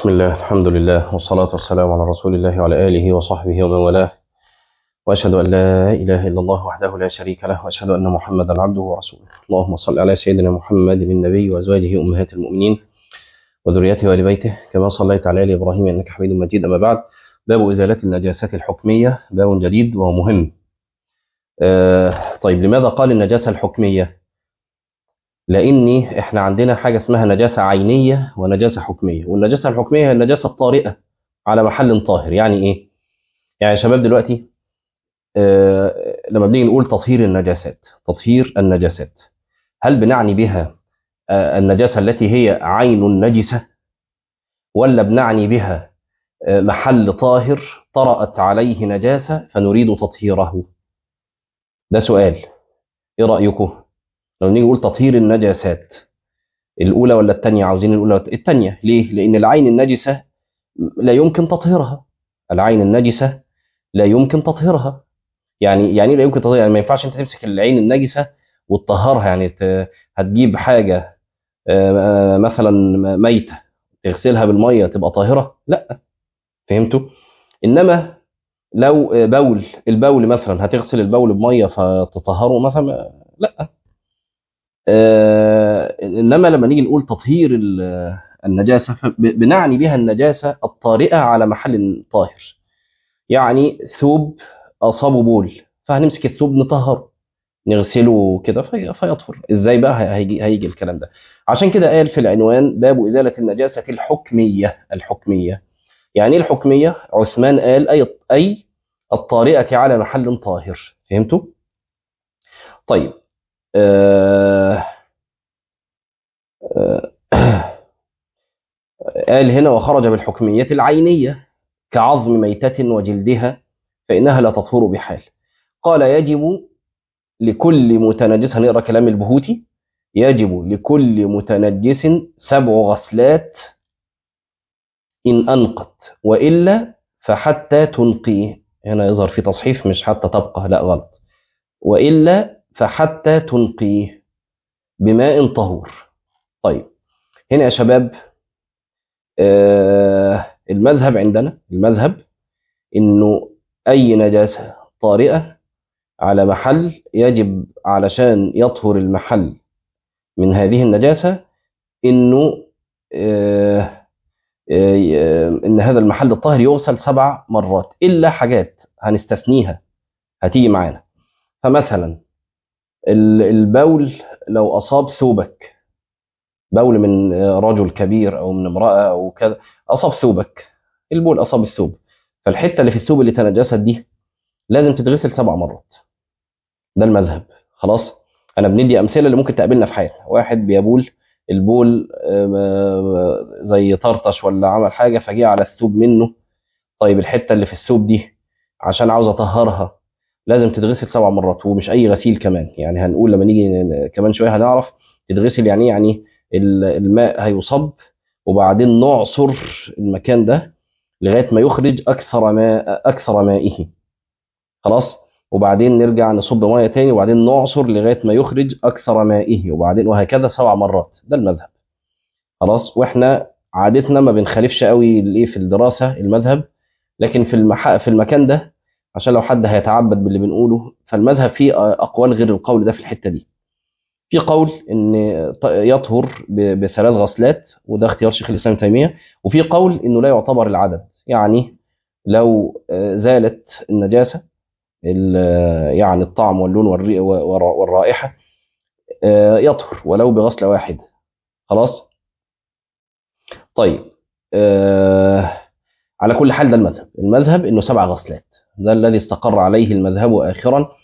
بسم الله الحمد لله والصلاة والسلام على رسول الله وعلى آله وصحبه ومن والاه وأشهد أن لا إله إلا الله وحده لا شريك له وأشهد أن محمدا عبده ورسوله اللهم صل على سيدنا محمد النبي وأزواجه أمهات المؤمنين وذريته وآل بيته كما صليت على آل إبراهيم إنك حميد مجيد أما بعد باب إزالة النجاسات الحكمية باب جديد ومهم آه طيب لماذا قال النجاسة الحكمية لاني احنا عندنا حاجه اسمها نجاسه عينيه ونجاسه حكميه والنجاسه الحكميه هي النجاسه الطارئه على محل طاهر يعني ايه يعني يا شباب دلوقتي آه لما بنيجي نقول تطهير النجاسات تطهير النجاسات هل بنعني بها آه النجاسه التي هي عين نجسه ولا بنعني بها آه محل طاهر طرأت عليه نجاسه فنريد تطهيره ده سؤال ايه رايكم لو نيجي نقول تطهير النجاسات الاولى ولا الثانيه عاوزين الاولى الثانيه ليه لان العين النجسه لا يمكن تطهيرها العين النجسه لا يمكن تطهيرها يعني يعني لا يمكن تطهيرها يعني ما ينفعش انت تمسك العين النجسه وتطهرها يعني هتجيب حاجه مثلا ميته تغسلها بالميه تبقى طاهره لا فهمتوا انما لو بول البول مثلا هتغسل البول بميه فتطهره مثلا لا آه انما لما نيجي نقول تطهير النجاسه بنعني بها النجاسه الطارئه على محل طاهر يعني ثوب اصابه بول فهنمسك الثوب نطهره نغسله كده في فيطهر ازاي بقى هيجي هيجي الكلام ده عشان كده قال في العنوان باب ازاله النجاسه الحكميه الحكميه يعني ايه الحكميه عثمان قال اي اي الطارئه على محل طاهر فهمتوا طيب آه آه قال هنا وخرج بالحكمية العينية كعظم ميتة وجلدها فإنها لا تطهر بحال قال يجب لكل متنجس هنقرأ كلام البهوتي يجب لكل متنجس سبع غسلات إن أنقت وإلا فحتى تنقيه هنا يظهر في تصحيف مش حتى تبقى لا غلط وإلا فحتى تنقيه بماء طهور طيب هنا يا شباب آه المذهب عندنا المذهب انه اي نجاسه طارئه على محل يجب علشان يطهر المحل من هذه النجاسه انه آه آه ان هذا المحل الطاهر يغسل سبع مرات الا حاجات هنستثنيها هتيجي معانا فمثلا البول لو أصاب ثوبك بول من رجل كبير أو من امرأة أو كذا أصاب ثوبك البول أصاب الثوب فالحتة اللي في الثوب اللي تنجست دي لازم تتغسل سبع مرات ده المذهب خلاص أنا بندي أمثلة اللي ممكن تقابلنا في حياتنا واحد بيبول البول زي طرطش ولا عمل حاجة فجي على الثوب منه طيب الحتة اللي في الثوب دي عشان عاوز أطهرها لازم تتغسل سبع مرات ومش اي غسيل كمان يعني هنقول لما نيجي كمان شويه هنعرف تتغسل يعني يعني الماء هيصب وبعدين نعصر المكان ده لغايه ما يخرج اكثر ماء اكثر مائه خلاص وبعدين نرجع نصب ميه تاني وبعدين نعصر لغايه ما يخرج اكثر مائه وبعدين وهكذا سبع مرات ده المذهب خلاص واحنا عادتنا ما بنخالفش قوي الايه في الدراسه المذهب لكن في المح... في المكان ده عشان لو حد هيتعبد باللي بنقوله فالمذهب فيه اقوال غير القول ده في الحته دي في قول ان يطهر بثلاث غسلات وده اختيار شيخ الاسلام تيميه وفي قول انه لا يعتبر العدد يعني لو زالت النجاسه يعني الطعم واللون والرائحه يطهر ولو بغسله واحده خلاص طيب على كل حال ده المذهب المذهب انه سبع غسلات ده الذي استقر عليه المذهب آخرا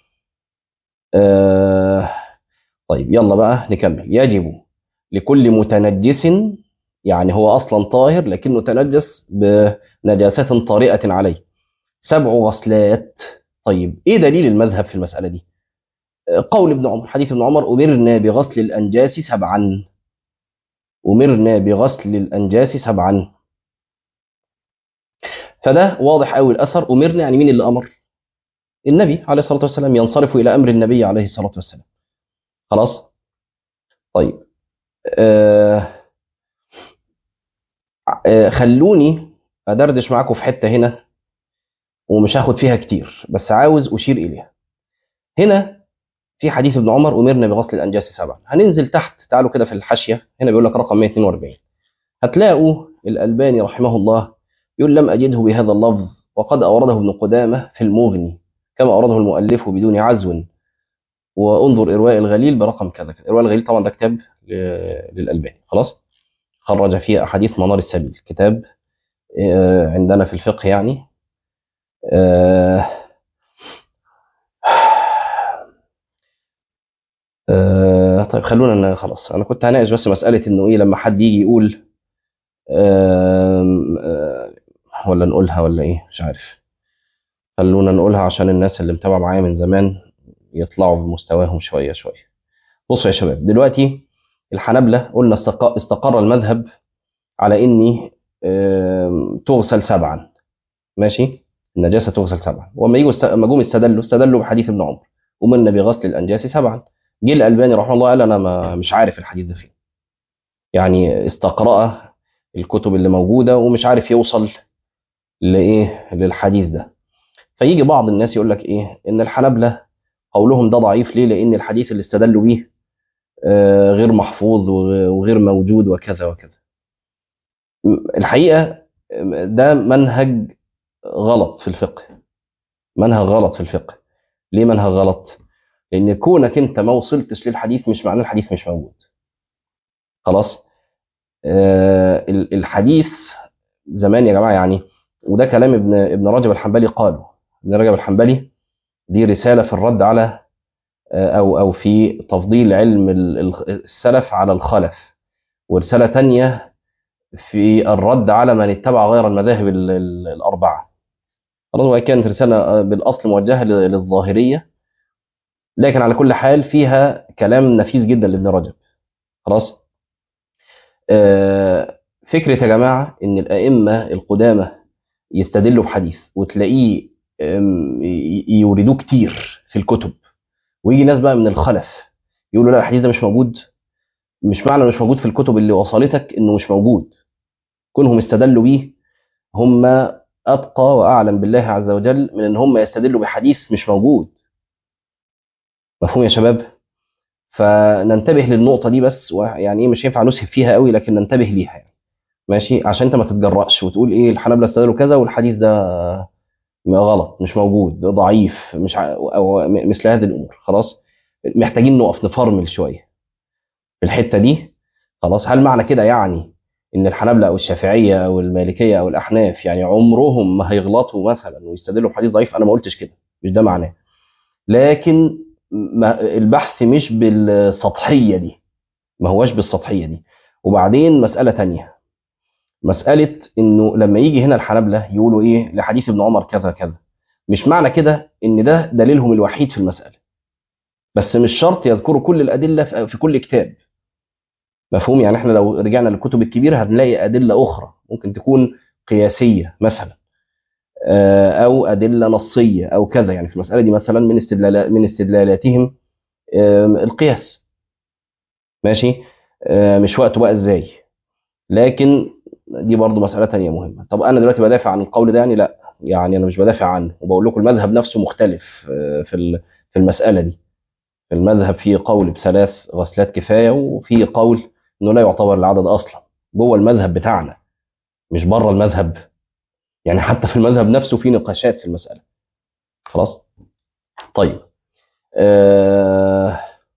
آه طيب يلا بقى نكمل يجب لكل متنجس يعني هو أصلا طاهر لكنه تنجس بنجاسة طارئة عليه سبع غسلات طيب إيه دليل المذهب في المسألة دي قول ابن عمر حديث ابن عمر أمرنا بغسل الأنجاس سبعا أمرنا بغسل الأنجاس سبعا فده واضح قوي الاثر امرنا يعني مين اللي امر النبي عليه الصلاه والسلام ينصرف الى امر النبي عليه الصلاه والسلام خلاص طيب آه آه، خلوني ادردش معاكم في حته هنا ومش هاخد فيها كتير بس عاوز اشير اليها هنا في حديث ابن عمر امرنا بغسل الانجاس سبعا هننزل تحت تعالوا كده في الحاشيه هنا بيقول لك رقم 142 هتلاقوا الالباني رحمه الله يقول لم اجده بهذا اللفظ وقد اورده ابن قدامه في المغني كما اورده المؤلف بدون عزو وانظر ارواء الغليل برقم كذا كذا ارواء الغليل طبعا ده كتاب ل- للالباني خلاص خرج فيه احاديث منار السبيل كتاب آه، عندنا في الفقه يعني آه، آه، طيب خلونا ن- خلاص انا كنت هناقش بس مساله انه ايه لما حد يجي يقول آم، آه، ولا نقولها ولا ايه مش عارف خلونا نقولها عشان الناس اللي متابعه معايا من زمان يطلعوا بمستواهم شويه شويه بصوا يا شباب دلوقتي الحنابلة قلنا استق- استقر المذهب على اني آم، تغسل سبعا ماشي النجاسه تغسل سبعا وما يجوا است- لما جم استدلوا استدلوا بحديث ابن عمر امرنا بغسل الانجاس سبعا جه الالباني رحمه الله قال انا ما مش عارف الحديث ده فين يعني استقرأ الكتب اللي موجوده ومش عارف يوصل لايه للحديث ده فيجي بعض الناس يقول لك ايه ان الحنابلة قولهم ده ضعيف ليه لان الحديث اللي استدلوا بيه آه، غير محفوظ وغ- وغير موجود وكذا وكذا م- الحقيقه م- ده منهج غلط في الفقه منهج غلط في الفقه ليه منهج غلط لان كونك انت ما وصلتش للحديث مش معناه الحديث مش موجود خلاص آه، ال- الحديث زمان يا جماعه يعني وده كلام ابن ابن رجب الحنبلي قاله ابن رجب الحنبلي دي رساله في الرد على آه، او او في تفضيل علم ال- ال- السلف على الخلف ورساله تانية في الرد على من اتبع غير المذاهب ال- ال- الاربعه خلاص وهي كانت رساله آه، بالاصل موجهه لل- للظاهريه لكن على كل حال فيها كلام نفيس جدا لابن رجب خلاص آه، فكره يا جماعه ان الائمه القدامى يستدلوا بحديث وتلاقيه آم، ي- يوردوه كتير في الكتب ويجي ناس بقى من الخلف يقولوا لا الحديث ده مش موجود مش معنى مش موجود في الكتب اللي وصلتك انه مش موجود كونهم استدلوا بيه هم اتقى واعلم بالله عز وجل من ان هم يستدلوا بحديث مش موجود مفهوم يا شباب فننتبه للنقطه دي بس يعني ايه مش هينفع نسهب فيها قوي لكن ننتبه ليها يعني ماشي عشان انت ما تتجرأش وتقول ايه الحنابلة استدلوا كذا والحديث ده غلط مش موجود ده ضعيف مش ع... او م- مثل هذه الامور خلاص محتاجين نقف نفرمل شويه في الحته دي خلاص هل معنى كده يعني ان الحنابلة او الشافعيه او المالكيه او الاحناف يعني عمرهم ما هيغلطوا مثلا ويستدلوا بحديث ضعيف انا ما قلتش كده مش ده معناه لكن ما البحث مش بالسطحيه دي ما هواش بالسطحيه دي وبعدين مساله تانية مساله انه لما يجي هنا الحنابلة يقولوا ايه لحديث ابن عمر كذا كذا مش معنى كده ان ده دليلهم الوحيد في المساله بس مش شرط يذكروا كل الادله في في كل كتاب مفهوم يعني احنا لو رجعنا للكتب الكبيره هنلاقي ادله اخرى ممكن تكون قياسيه مثلا آه، او ادله نصيه او كذا يعني في المساله دي مثلا من استدلال من استدلالاتهم آم، القياس ماشي آه، مش وقته بقى ازاي لكن دي برضو مساله تانية مهمه طب انا دلوقتي بدافع عن القول ده يعني لا يعني انا مش بدافع عنه وبقول لكم المذهب نفسه مختلف آه، في ال- في المساله دي في المذهب فيه قول بثلاث غسلات كفايه وفي قول انه لا يعتبر العدد اصلا جوه المذهب بتاعنا مش بره المذهب يعني حتى في المذهب نفسه في نقاشات في المساله خلاص طيب آه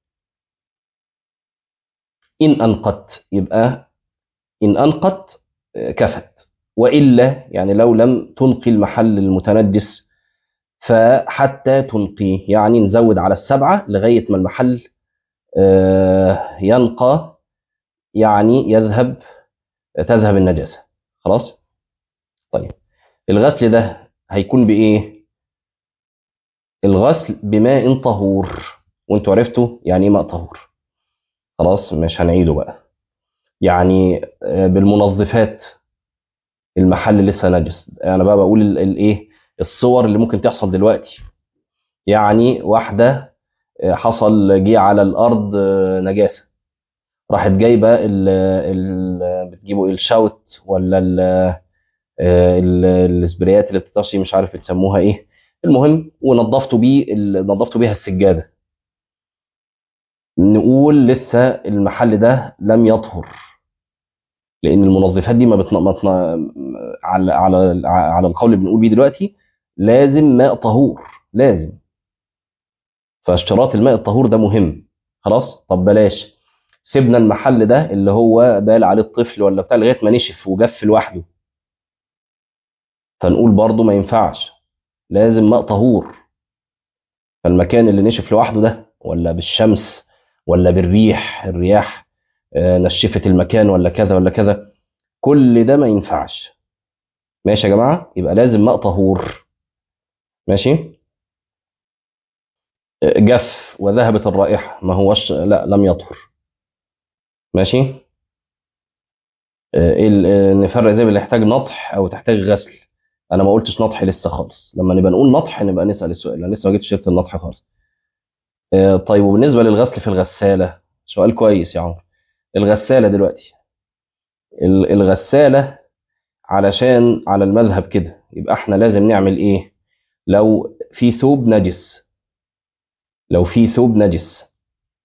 ان انقت يبقى ان انقت آه، كفت والا يعني لو لم تنقي المحل المتنجس فحتى تنقيه يعني نزود على السبعه لغايه ما المحل آه، ينقى يعني يذهب تذهب النجاسه خلاص طيب الغسل ده هيكون بايه الغسل بماء طهور وانتوا عرفتوا يعني ايه ماء طهور خلاص مش هنعيده بقى يعني آه، بالمنظفات المحل لسه نجس انا بقى بقول ال- الايه الصور اللي ممكن تحصل دلوقتي يعني واحده آه، حصل جه على الارض آه، نجاسه راحت جايبه ال ال بتجيبوا ايه الشاوت ولا ال ال- السبريات اللي بتطشي مش عارف بتسموها ايه المهم ونظفتوا بيه ال- نظفتوا بيها السجاده نقول لسه المحل ده لم يطهر لان المنظفات دي ما بتن... ما بتن... على على على القول اللي بنقول بيه دلوقتي لازم ماء طهور لازم فاشتراط الماء الطهور ده مهم خلاص طب بلاش سيبنا المحل ده اللي هو بال عليه الطفل ولا بتاع لغايه ما نشف وجف لوحده فنقول برضه ما ينفعش لازم ماء طهور فالمكان اللي نشف لوحده ده ولا بالشمس ولا بالريح الرياح آه، نشفت المكان ولا كذا ولا كذا كل ده ما ينفعش ماشي يا جماعه يبقى لازم ماء طهور ماشي آه، جف وذهبت الرائحه ما هوش لا لم يطهر ماشي آه، ال- آه، نفرق زي اللي يحتاج نطح او تحتاج غسل انا ما قلتش نطح لسه خالص لما نبقى نقول نطح نبقى نسال السؤال انا لسه ما جبتش سيره النطح خالص آه، طيب وبالنسبه للغسل في الغساله سؤال كويس يا عمرو الغساله دلوقتي ال- الغساله علشان على المذهب كده يبقى احنا لازم نعمل ايه لو في ثوب نجس لو في ثوب نجس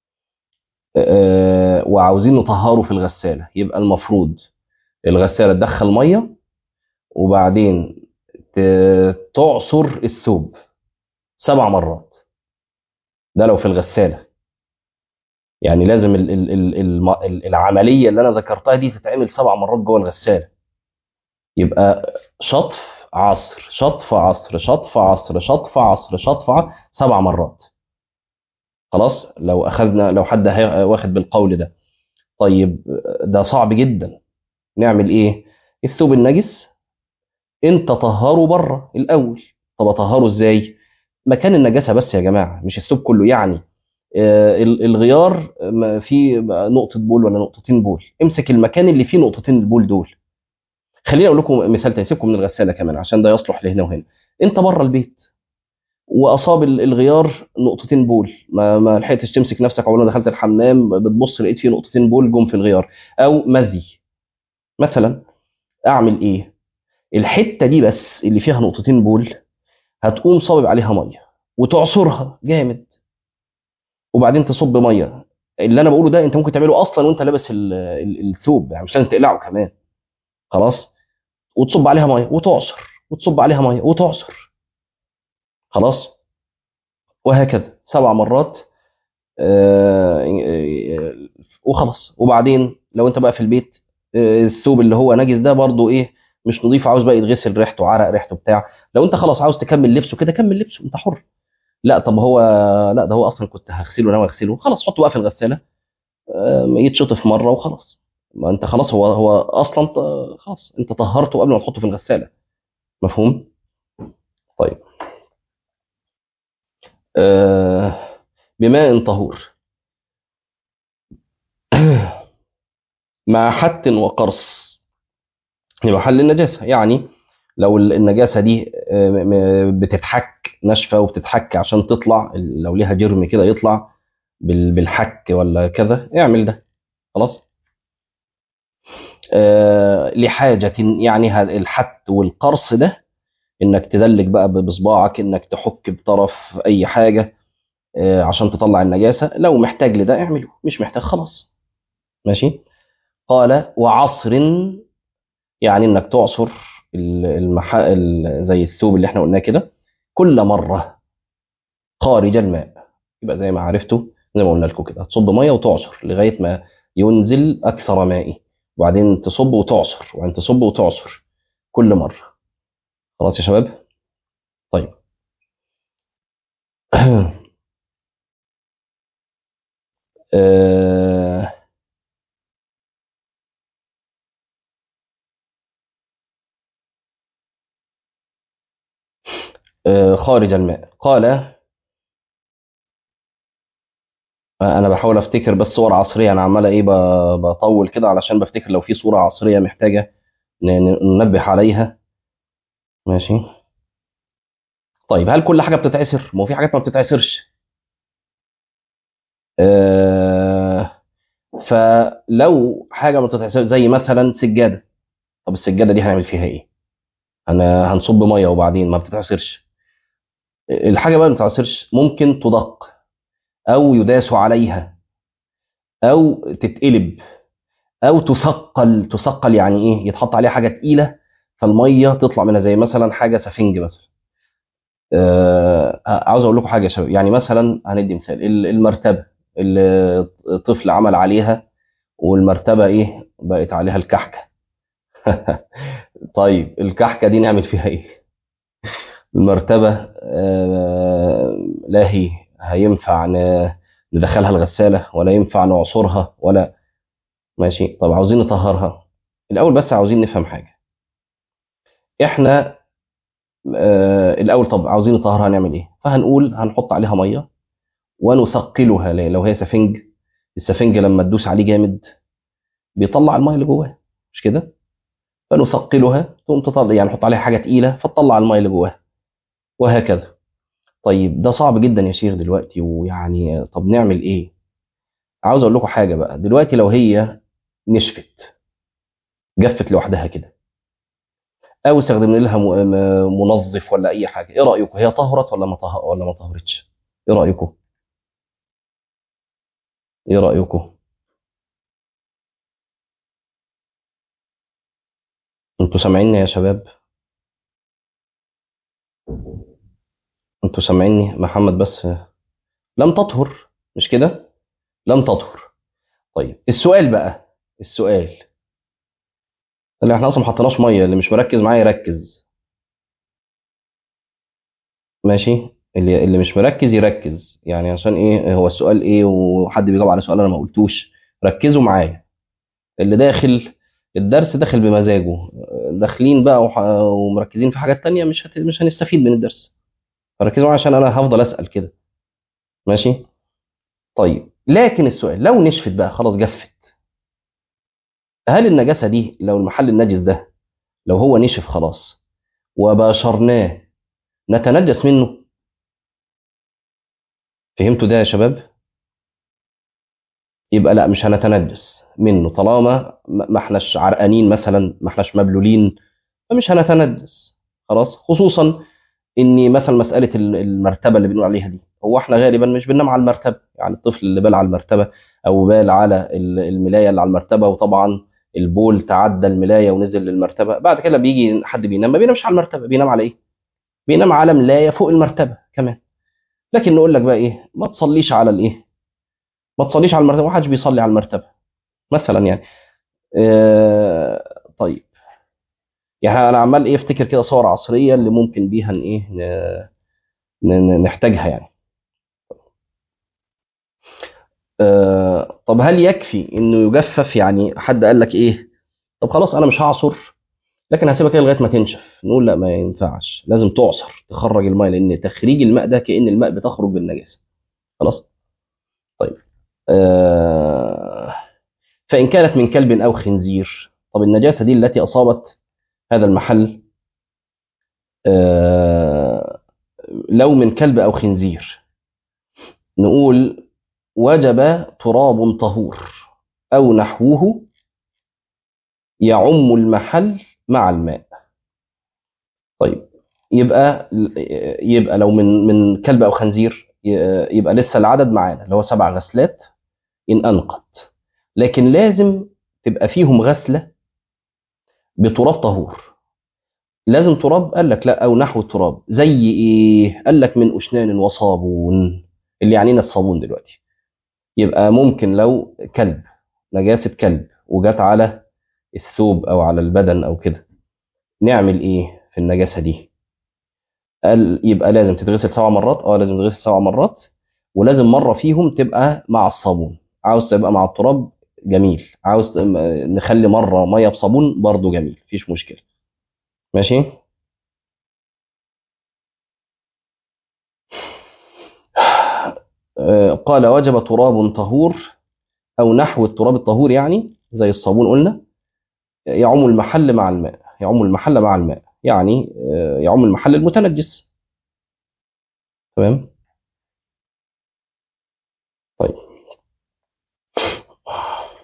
آه، وعاوزين نطهره في الغساله يبقى المفروض الغساله تدخل ميه وبعدين ت- تعصر الثوب سبع مرات ده لو في الغساله يعني لازم ال- ال- ال- الم- ال- العمليه اللي انا ذكرتها دي تتعمل سبع مرات جوه الغساله يبقى شطف عصر شطف عصر شطف عصر شطف عصر شطف عصر سبع مرات خلاص لو اخذنا لو حد هي- واخد بالقول ده طيب ده صعب جدا نعمل ايه الثوب النجس انت طهره بره الاول طب اطهره ازاي مكان النجاسه بس يا جماعه مش الثوب كله يعني آه، ال- الغيار ما فيه نقطه بول ولا نقطتين بول امسك المكان اللي فيه نقطتين البول دول خليني اقول لكم مثال تاني سيبكم من الغساله كمان عشان ده يصلح لهنا وهنا انت بره البيت واصاب ال- الغيار نقطتين بول ما ما لحقتش تمسك نفسك اول ما دخلت الحمام بتبص لقيت فيه نقطتين بول جم في الغيار او مذي مثلا اعمل ايه الحته دي بس اللي فيها نقطتين بول هتقوم صابب عليها ميه وتعصرها جامد وبعدين تصب ميه اللي انا بقوله ده انت ممكن تعمله اصلا وانت لابس ال- ال- الثوب يعني مش لازم تقلعه كمان خلاص وتصب عليها ميه وتعصر وتصب عليها ميه وتعصر خلاص وهكذا سبع مرات آه، آه، وخلاص وبعدين لو انت بقى في البيت آه، الثوب اللي هو نجس ده برضو ايه مش نظيف عاوز بقى يتغسل ريحته عرق ريحته بتاع لو انت خلاص عاوز تكمل لبسه كده كمل لبسه انت حر لا طب هو لا ده هو اصلا كنت هغسله انا اغسله خلاص حطه بقى في الغساله آه، يتشطف مره وخلاص ما انت خلاص هو هو اصلا ط- خلاص انت طهرته قبل ما تحطه في الغساله مفهوم طيب آه بماء طهور مع حت وقرص لمحل النجاسة يعني لو النجاسة دي آه، م- م- بتتحك ناشفة وبتتحك عشان تطلع لو ليها جرم كده يطلع بال- بالحك ولا كذا اعمل ده خلاص آه، لحاجة يعني ه- الحت والقرص ده انك تدلك بقى ب- بصباعك انك تحك بطرف اي حاجة آه، عشان تطلع النجاسة لو محتاج لده اعمله مش محتاج خلاص ماشي قال وعصر يعني انك تعصر ال- المح... ال- زي الثوب اللي احنا قلناه كده كل مره خارج الماء يبقى زي ما عرفتوا زي ما قلنا لكم كده تصب ميه وتعصر لغايه ما ينزل اكثر مائي وبعدين تصب وتعصر وبعدين تصب وتعصر كل مره خلاص يا شباب طيب آه، آه، خارج الماء قال انا بحاول افتكر بس صور عصريه انا عمال ايه ب- بطول كده علشان بفتكر لو في صوره عصريه محتاجه ن- ن- ننبه عليها ماشي طيب هل كل حاجه بتتعسر ما هو في حاجات ما بتتعسرش آه فلو حاجه ما تتعصرش زي مثلا سجاده طب السجاده دي هنعمل فيها ايه انا هنصب ميه وبعدين ما بتتعصرش الحاجه بقى ما بتتعصرش ممكن تدق او يداس عليها او تتقلب او تثقل تثقل يعني ايه يتحط عليها حاجه تقيله فالميه تطلع منها زي مثلا حاجه سفنج مثلا آه عاوز اقول لكم حاجه يا شباب يعني مثلا هندي مثال ال- المرتبه اللي طفل عمل عليها والمرتبه ايه بقت عليها الكحكه طيب الكحكه دي نعمل فيها ايه المرتبه آه لا هي هينفع ن- ندخلها الغساله ولا ينفع نعصرها ولا ماشي طب عاوزين نطهرها الاول بس عاوزين نفهم حاجه احنا آه الاول طب عاوزين نطهرها هنعمل ايه فهنقول هنحط عليها ميه ونثقلها ليه؟ لو هي سفنج السفنج لما تدوس عليه جامد بيطلع الميه اللي جواه مش كده فنثقلها تقوم تطلع يعني نحط عليها حاجه تقيله فتطلع الميه اللي جواها وهكذا طيب ده صعب جدا يا شيخ دلوقتي ويعني طب نعمل ايه عاوز اقول لكم حاجه بقى دلوقتي لو هي نشفت جفت لوحدها كده او استخدمنا لها م- م- منظف ولا اي حاجه ايه رايكم هي طهرت ولا ما طه... ولا ما طهرتش ايه رايكم ايه رايكم انتوا سامعيني يا شباب انتوا سامعيني محمد بس لم تطهر مش كده لم تطهر طيب السؤال بقى السؤال اللي احنا اصلا ما حطيناش ميه اللي مش مركز معايا يركز ماشي اللي اللي مش مركز يركز يعني عشان ايه هو السؤال ايه وحد بيجاوب على سؤال انا ما قلتوش ركزوا معايا اللي داخل الدرس داخل بمزاجه داخلين بقى وح- ومركزين في حاجات تانية مش هت... مش هنستفيد من الدرس فركزوا معايا عشان انا هفضل اسال كده ماشي طيب لكن السؤال لو نشفت بقى خلاص جفت هل النجاسه دي لو المحل النجس ده لو هو نشف خلاص وباشرناه نتنجس منه فهمتوا ده يا شباب يبقى لا مش هنتنجس منه طالما ما ما احناش عرقانين مثلا ما احناش مبلولين فمش هنتنجس خلاص خصوصا ان مثلا مساله ال- المرتبه اللي بنقول عليها دي هو احنا غالبا مش بننام على المرتبه يعني الطفل اللي بال على المرتبه او بال على ال- الملايه اللي على المرتبه وطبعا البول تعدى الملايه ونزل للمرتبه بعد كده بيجي حد بينام ما بينامش على المرتبه بينام على ايه بينام على ملايه فوق المرتبه كمان لكن نقول لك بقى ايه ما تصليش على الايه ما تصليش على المرتبه ما حدش بيصلي على المرتبه مثلا يعني آه طيب يعني انا عمال ايه افتكر كده صور عصريه اللي ممكن بيها ن- ايه ن- ن- نحتاجها يعني آه طب هل يكفي انه يجفف يعني حد قال لك ايه طب خلاص انا مش هعصر لكن هسيبها كده لغايه ما تنشف نقول لا ما ينفعش لازم تعصر تخرج الماء لان تخريج الماء ده كأن الماء بتخرج بالنجاسه خلاص طيب آه فإن كانت من كلب أو خنزير طب النجاسة دي التي أصابت هذا المحل آه، لو من كلب أو خنزير نقول وجب تراب طهور أو نحوه يعم المحل مع الماء طيب يبقى يبقى لو من من كلب أو خنزير يبقى لسه العدد معانا اللي هو سبع غسلات إن أنقت لكن لازم تبقى فيهم غسلة بتراب طهور لازم تراب قال لك لا او نحو التراب زي ايه قال لك من اشنان وصابون اللي يعنينا الصابون دلوقتي يبقى ممكن لو كلب نجاسة كلب وجت على الثوب او على البدن او كده نعمل ايه في النجاسة دي قال يبقى لازم تتغسل سبع مرات اه لازم تتغسل سبع مرات ولازم مرة فيهم تبقى مع الصابون عاوز تبقى مع التراب جميل عاوز نخلي مرة مية بصابون برضو جميل مفيش مشكلة ماشي آه، قال وجب تراب طهور أو نحو التراب الطهور يعني زي الصابون قلنا يعم المحل مع الماء يعم المحل مع الماء يعني آه، يعم المحل المتنجس تمام طيب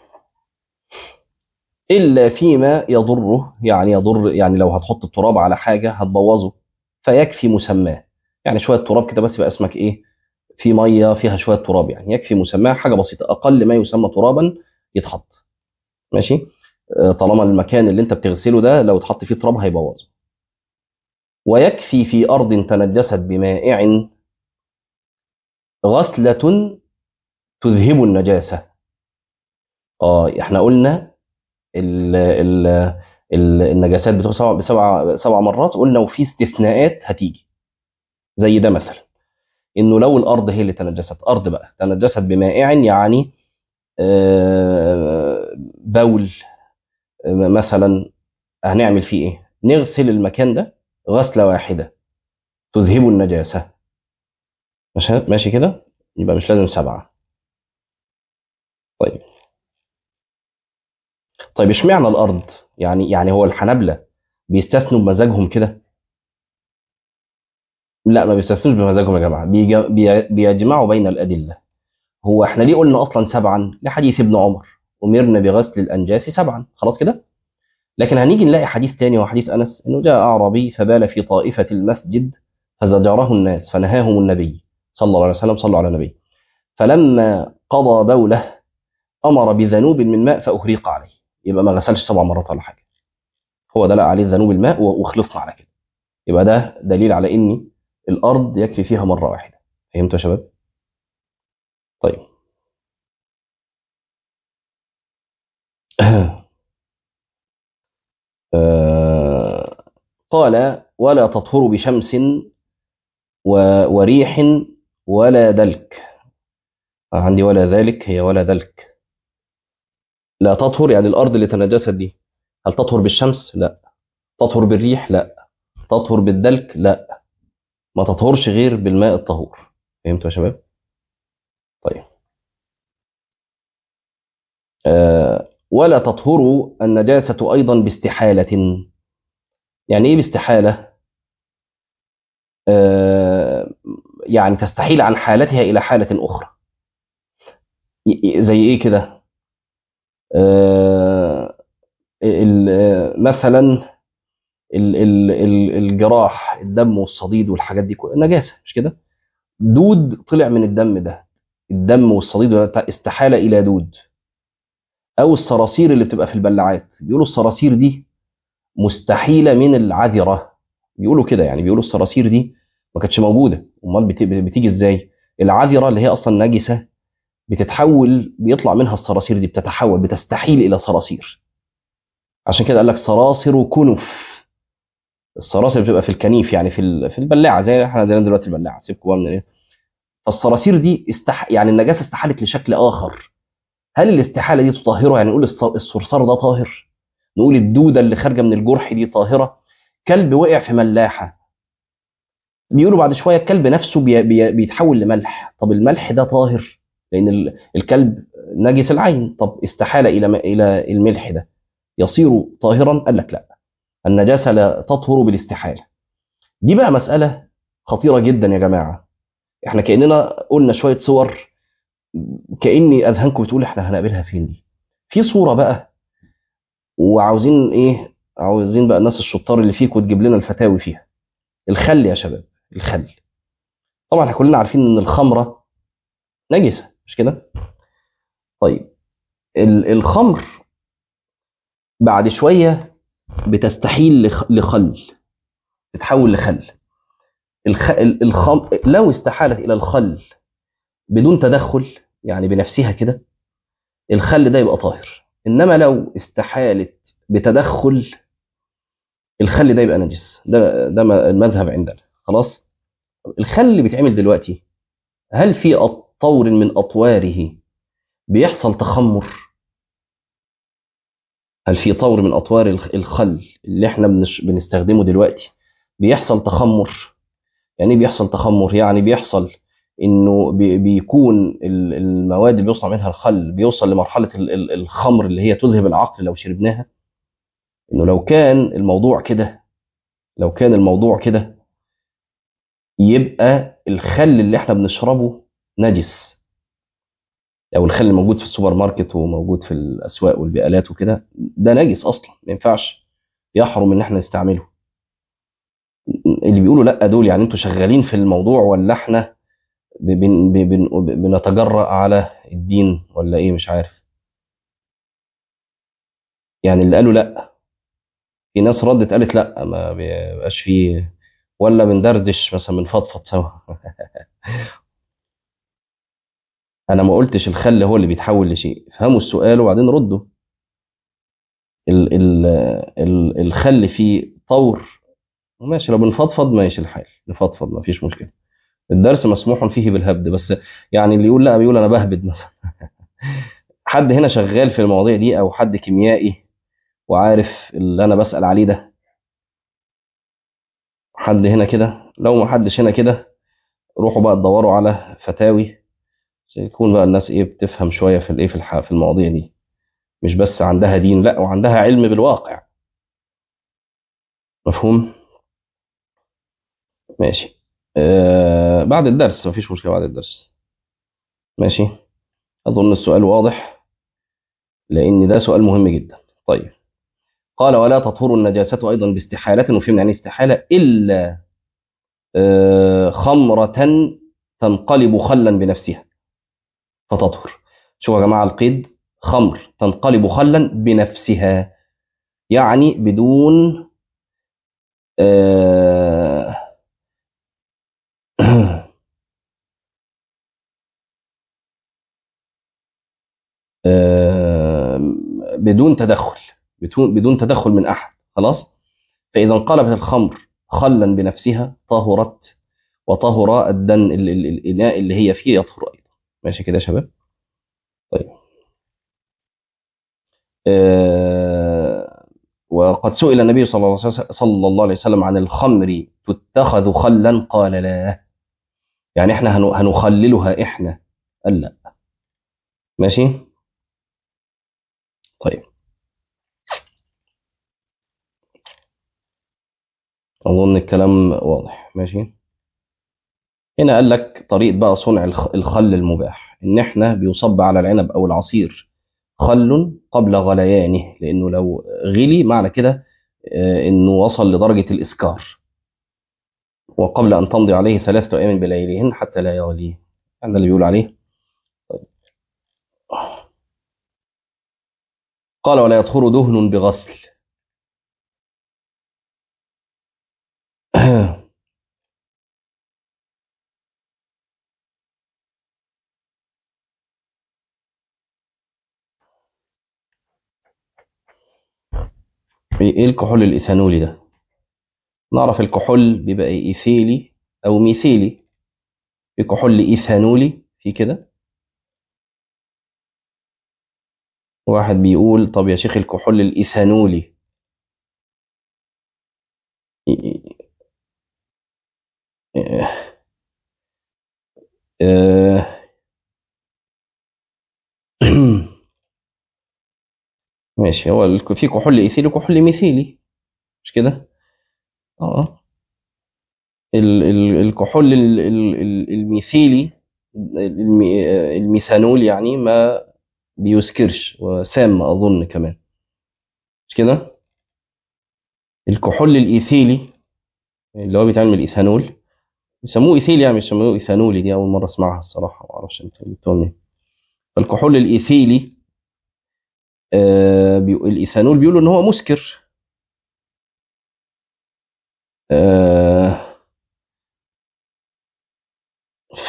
إلا فيما يضره يعني يضر يعني لو هتحط التراب على حاجة هتبوظه فيكفي مسماه يعني شوية تراب كده بس يبقى اسمك إيه في مية فيها شوية تراب يعني يكفي مسماه حاجة بسيطة أقل ما يسمى ترابا يتحط ماشي آه، طالما المكان اللي أنت بتغسله ده لو اتحط فيه تراب هيبوظه ويكفي في أرض تنجست بمائع غسلة تذهب النجاسة اه احنا قلنا ال ال ال النجاسات بتبقى سبع بسبع سبع مرات قلنا وفي استثناءات هتيجي زي ده مثلا انه لو الارض هي اللي تنجست ارض بقى تنجست بمائع يعني آه، بول آه، مثلا هنعمل فيه ايه نغسل المكان ده غسله واحده تذهب النجاسه ماشي ماشي كده يبقى مش لازم سبعه طيب طيب اشمعنى الارض يعني يعني هو الحنابلة بيستثنوا بمزاجهم كده لا ما بيستثنوش بمزاجهم يا جماعه بيج- بي- بيجمعوا بين الادله هو احنا ليه قلنا اصلا سبعا لحديث ابن عمر امرنا بغسل الانجاس سبعا خلاص كده لكن هنيجي نلاقي حديث تاني وهو حديث انس انه جاء اعرابي فبال في طائفه المسجد فزجره الناس فنهاهم النبي صلى الله عليه وسلم صلوا على النبي فلما قضى بوله امر بذنوب من ماء فاهريق عليه يبقى ما غسلش سبع مرات ولا حاجه هو دلق عليه ذنوب الماء و- وخلصنا على كده يبقى ده دليل على ان الارض يكفي فيها مره واحده فهمتوا يا شباب طيب آه، قال ولا تطهر بشمس و- وريح ولا دلك عندي ولا ذلك هي ولا دلك لا تطهر يعني الارض اللي تنجست دي هل تطهر بالشمس لا تطهر بالريح لا تطهر بالدلك لا ما تطهرش غير بالماء الطهور فهمتوا يا شباب طيب آه ولا تطهر النجاسة أيضا باستحالة يعني إيه باستحالة آه يعني تستحيل عن حالتها إلى حالة أخرى ي- ي- زي إيه كده آه ال- آه، مثلا ال- ال- ال- الجراح الدم والصديد والحاجات دي كلها نجاسة مش كده دود طلع من الدم ده الدم والصديد استحالة إلى دود أو الصراصير اللي بتبقى في البلاعات بيقولوا الصراصير دي مستحيلة من العذرة بيقولوا كده يعني بيقولوا الصراصير دي ما كانتش موجودة امال بت- بتيجي ازاي العذرة اللي هي اصلا نجسة بتتحول بيطلع منها الصراصير دي بتتحول بتستحيل الى صراصير عشان كده قال لك صراصر كنف الصراصير بتبقى في الكنيف يعني في ال- في البلاعه زي احنا عندنا دلوقتي البلاعه سيبكم بقى من ايه فالصراصير دي استح... يعني النجاسه استحالت لشكل اخر هل الاستحاله دي تطهره يعني نقول الص- الصرصار ده طاهر نقول الدوده اللي خارجه من الجرح دي طاهره كلب وقع في ملاحه بيقولوا بعد شويه الكلب نفسه بي بي بيتحول لملح طب الملح ده طاهر لان ال- الكلب نجس العين طب استحال الى م- الى الملح ده يصير طاهرا قال لك لا النجاسه لا تطهر بالاستحاله دي بقى مساله خطيره جدا يا جماعه احنا كاننا قلنا شويه صور كاني اذهانكم بتقول احنا هنقابلها فين دي في صوره بقى وعاوزين ايه عاوزين بقى الناس الشطار اللي فيكم تجيب لنا الفتاوي فيها الخل يا شباب الخل طبعا احنا كلنا عارفين ان الخمره نجسه مش كده طيب ال- الخمر بعد شويه بتستحيل لخ- لخل تتحول لخل الخ... ال- الخم... لو استحالت الى الخل بدون تدخل يعني بنفسها كده الخل ده يبقى طاهر انما لو استحالت بتدخل الخل ده يبقى نجس ده ده ما- المذهب عندنا خلاص الخل اللي بيتعمل دلوقتي هل في أط- طور من اطواره بيحصل تخمر هل في طور من اطوار الخ- الخل اللي احنا بنش- بنستخدمه دلوقتي بيحصل تخمر يعني إيه بيحصل تخمر يعني بيحصل انه بي- بيكون ال- المواد اللي بيصنع منها الخل بيوصل لمرحله ال- ال- الخمر اللي هي تذهب العقل لو شربناها انه لو كان الموضوع كده لو كان الموضوع كده يبقى الخل اللي احنا بنشربه نجس او الخل الموجود في السوبر ماركت وموجود في الاسواق والبقالات وكده ده نجس اصلا ما ينفعش يحرم ان احنا نستعمله اللي بيقولوا لا دول يعني انتوا شغالين في الموضوع ولا احنا بن بن بن بنتجرأ على الدين ولا ايه مش عارف يعني اللي قالوا لا في ناس ردت قالت لا ما بيبقاش فيه ولا بندردش مثلا بنفضفض سوا انا ما قلتش الخل هو اللي بيتحول لشيء افهموا السؤال وبعدين ردوا ال ال ال الخل فيه طور ماشي لو بنفضفض ماشي الحال نفضفض ما فيش مشكله الدرس مسموح فيه بالهبد بس يعني اللي يقول لا بيقول انا بهبد مثلا حد هنا شغال في المواضيع دي او حد كيميائي وعارف اللي انا بسأل عليه ده حد هنا كده لو ما حدش هنا كده روحوا بقى تدوروا على فتاوي يكون بقى الناس ايه بتفهم شويه في الايه في الح- في المواضيع دي مش بس عندها دين لا وعندها علم بالواقع مفهوم ماشي آه بعد الدرس مفيش مشكله بعد الدرس ماشي اظن السؤال واضح لان ده سؤال مهم جدا طيب قال ولا تطهر النجاسة أيضا باستحالة وفهمنا يعني استحالة إلا آه، خمرة تنقلب خلا بنفسها فتطهر شوفوا يا جماعة القيد خمر تنقلب خلا بنفسها يعني بدون آه، آه، بدون تدخل بدون بدون تدخل من أحد خلاص فإذا انقلبت الخمر خلا بنفسها طهرت وطهر الدن ال- ال- الإناء اللي هي فيه يطهر أيضا ماشي كده يا شباب طيب آه، وقد سئل النبي صلى الله عليه وسلم صلى الله عليه وسلم عن الخمر تتخذ خلا قال لا يعني احنا هن- هنخللها احنا قال لا ماشي طيب اظن الكلام واضح ماشي هنا قال لك طريقه بقى صنع الخ- الخل المباح ان احنا بيصب على العنب او العصير خل قبل غليانه لانه لو غلي معنى كده آه، انه وصل لدرجه الاسكار وقبل ان تمضي عليه ثلاثه ايام بلياليهن حتى لا يغلي هذا اللي بيقول عليه قال ولا يطهر دهن بغسل ايه الكحول الايثانولي ده نعرف الكحول بيبقى إيه؟ ايثيلي او ميثيلي في كحول ايثانولي في كده واحد بيقول طب يا شيخ الكحول الايثانولي آه، ماشي هو الك- في كحول ايثيلي وكحول ميثيلي مش كده اه ال- ال- الكحول ال- ال- ال- الميثيلي المي- آه، الميثانول يعني ما بيسكرش وسام اظن كمان مش كده الكحول الايثيلي اللي هو بيتعمل من الايثانول بيسموه ايثيلي يعني مش بيسموه ايثانولي دي اول مره اسمعها الصراحه ما اعرفش انتوا جبتوها منين الكحول الايثيلي آه بيقول الايثانول بيقولوا ان هو مسكر آه ف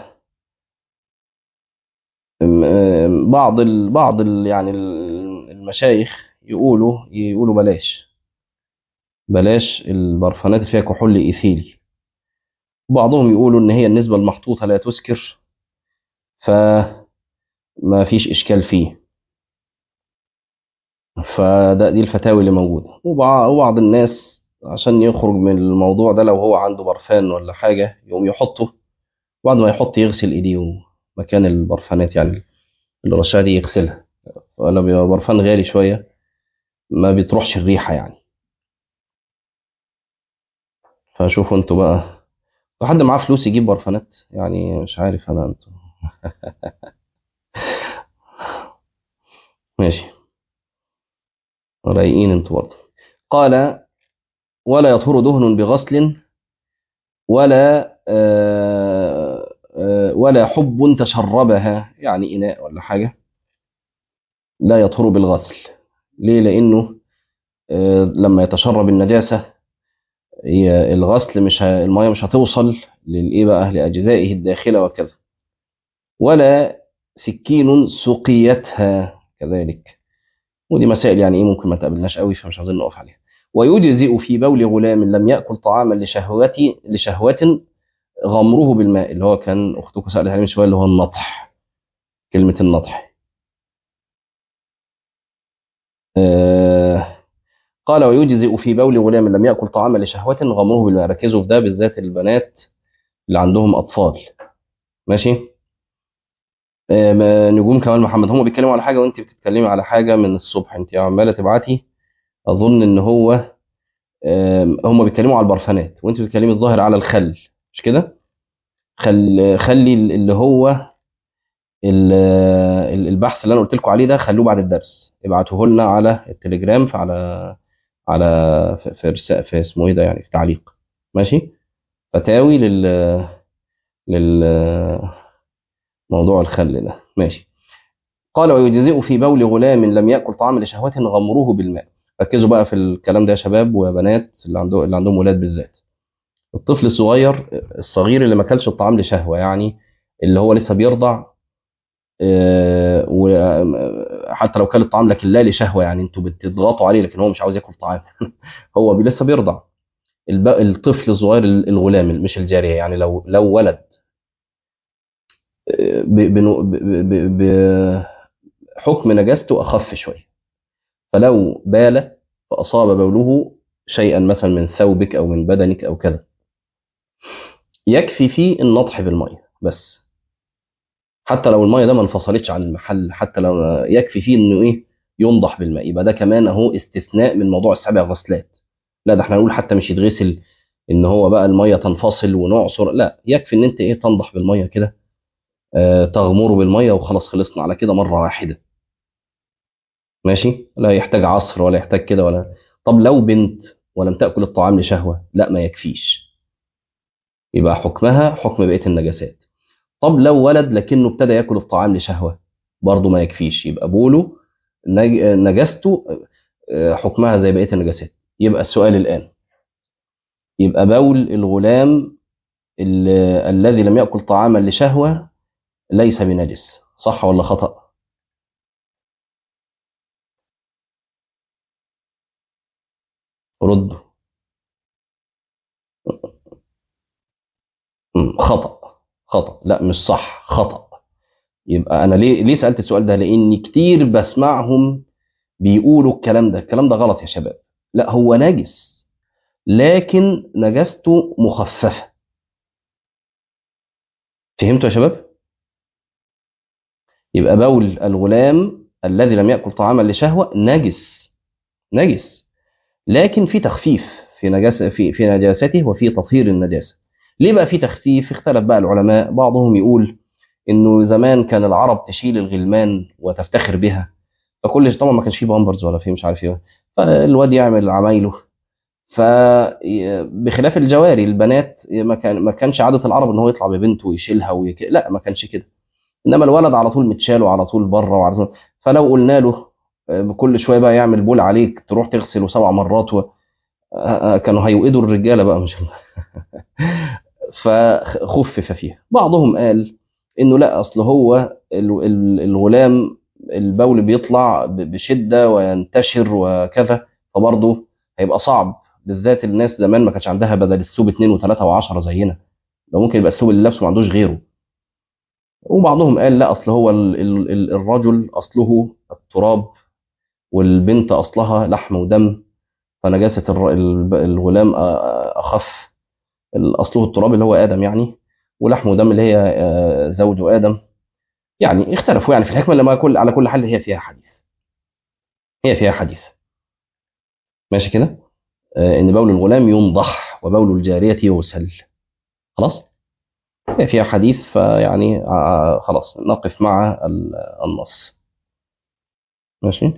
م- آه، بعض ال... بعض ال... يعني ال- المشايخ يقولوا يقولوا بلاش بلاش البرفانات اللي فيها كحول ايثيلي بعضهم يقولوا ان هي النسبه المحطوطه لا تسكر فما فيش اشكال فيه فده دي الفتاوي اللي موجوده وبع- وبعض الناس عشان يخرج من الموضوع ده لو هو عنده برفان ولا حاجه يقوم يحطه بعد ما يحط يغسل ايديه مكان البرفانات يعني الرشاة دي يغسلها ولا بيبقى برفان غالي شويه ما بتروحش الريحه يعني فشوفوا انتوا بقى لو حد معاه فلوس يجيب برفانات يعني مش عارف انا انتوا ماشي رايقين انتوا برضه قال ولا يطهر دهن بغسل ولا آه آه ولا حب تشربها يعني إناء ولا حاجة لا يطهر بالغسل ليه لأنه آه لما يتشرب النجاسة هي الغسل مش ه... المية مش هتوصل للإيه بقى لأجزائه الداخلة وكذا ولا سكين سقيتها كذلك ودي مسائل يعني ايه ممكن ما تقابلناش قوي فمش عاوزين نقف عليها ويجزئ في بول غلام لم يأكل طعاما لشهوتي لشهوة غمره بالماء اللي هو كان اختكم سألت عليه من شويه اللي هو النطح كلمة النطح آه قال ويجزئ في بول غلام لم يأكل طعاما لشهوة غمره بالماء ركزوا في ده بالذات البنات اللي عندهم أطفال ماشي آه نجوم كمال محمد هم بيتكلموا على حاجة وانت بتتكلمي على حاجة من الصبح انت عمالة تبعتي أظن إن هو آه هم بيتكلموا على البرفانات وانت بتتكلمي الظاهر على الخل مش كده؟ خل خلي اللي هو البحث اللي انا قلت لكم عليه ده خلوه بعد الدرس ابعتوه لنا على التليجرام فعلى على في في, في اسمه ايه ده يعني في تعليق ماشي فتاوي لل لل موضوع الخل ده ماشي قال ويجزئ في بول غلام لم ياكل طعاما لشهوه غمروه بالماء ركزوا بقى في الكلام ده يا شباب وبنات اللي عندهم اللي عندهم ولاد بالذات الطفل الصغير الصغير اللي ما اكلش الطعام لشهوه يعني اللي هو لسه بيرضع وحتى لو كان الطعام لكن لا لشهوه يعني انتوا بتضغطوا عليه لكن هو مش عاوز ياكل طعام هو لسه بيرضع الطفل الصغير الغلام مش الجاريه يعني لو لو ولد بحكم نجاسته اخف شويه فلو بال فاصاب بوله شيئا مثلا من ثوبك او من بدنك او كذا يكفي فيه النضح بالميه بس حتى لو الميه ده ما انفصلتش عن المحل حتى لو يكفي فيه انه ايه ينضح بالماء يبقى ده كمان اهو استثناء من موضوع السبع غسلات لا ده احنا نقول حتى مش يتغسل ان هو بقى الميه تنفصل ونعصر لا يكفي ان انت ايه تنضح بالميه كده آه تغمره بالميه وخلاص خلصنا على كده مره واحده ماشي لا يحتاج عصر ولا يحتاج كده ولا طب لو بنت ولم تاكل الطعام لشهوه لا ما يكفيش يبقى حكمها حكم بقيه النجاسات طب لو ولد لكنه ابتدى ياكل الطعام لشهوه برضه ما يكفيش يبقى بوله نجاسته حكمها زي بقيه النجاسات يبقى السؤال الان يبقى بول الغلام الذي لم ياكل طعاما لشهوه ليس بنجس صح ولا خطا ردوا خطأ خطأ لا مش صح خطأ يبقى أنا ليه ليه سألت السؤال ده لأن كتير بسمعهم بيقولوا الكلام ده الكلام ده غلط يا شباب لا هو نجس لكن نجاسته مخففة فهمتوا يا شباب يبقى بول الغلام الذي لم يأكل طعاما لشهوة نجس نجس لكن في تخفيف في نجاسة في في نجاسته وفي تطهير النجاسة ليه بقى في تخفيف اختلف بقى العلماء بعضهم يقول انه زمان كان العرب تشيل الغلمان وتفتخر بها فكل طبعا ما كانش فيه بامبرز ولا فيه مش عارف ايه فالواد يعمل عمايله فبخلاف الجواري البنات ما كان ما كانش عاده العرب ان هو يطلع ببنته ويشيلها ويك... لا ما كانش كده انما الولد على طول متشال وعلى طول بره وعلى طول فلو قلنا له كل شويه بقى يعمل بول عليك تروح تغسله سبع مرات و... كانوا هيوئدوا الرجاله بقى مش فخفف فيها بعضهم قال انه لا اصل هو الغلام البول بيطلع بشده وينتشر وكذا فبرضه هيبقى صعب بالذات الناس زمان ما كانش عندها بدل الثوب اثنين وثلاثه وعشرة زينا ده ممكن يبقى الثوب اللي لابسه ما عندوش غيره وبعضهم قال لا اصل هو الرجل اصله التراب والبنت اصلها لحم ودم فنجاسه الغلام اخف اصله التراب اللي هو ادم يعني ولحم ودم اللي هي زوج ادم يعني اختلفوا يعني في الحكمه لما كل على كل حال هي فيها حديث هي فيها حديث ماشي كده ان بول الغلام ينضح وبول الجاريه يغسل خلاص هي فيها حديث فيعني خلاص نقف مع النص ماشي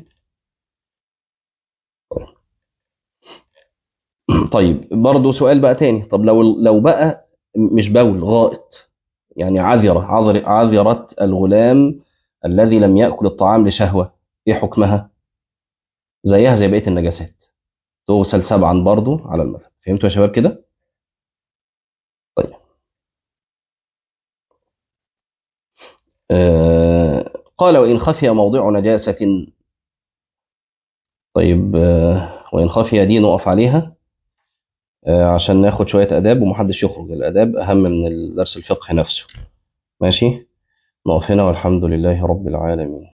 طيب برضه سؤال بقى تاني طب لو لو بقى مش بول غائط يعني عذرة عذر عذرة الغلام الذي لم يأكل الطعام لشهوة ايه حكمها زيها زي بقية النجاسات تغسل سبعا برضه على المذهب فهمتوا يا شباب كده طيب آه قال وإن خفي موضع نجاسة طيب آه وإن خفي دي نقف عليها آه عشان ناخد شوية آداب ومحدش يخرج الآداب أهم من درس الفقه نفسه ماشي نقف هنا والحمد لله رب العالمين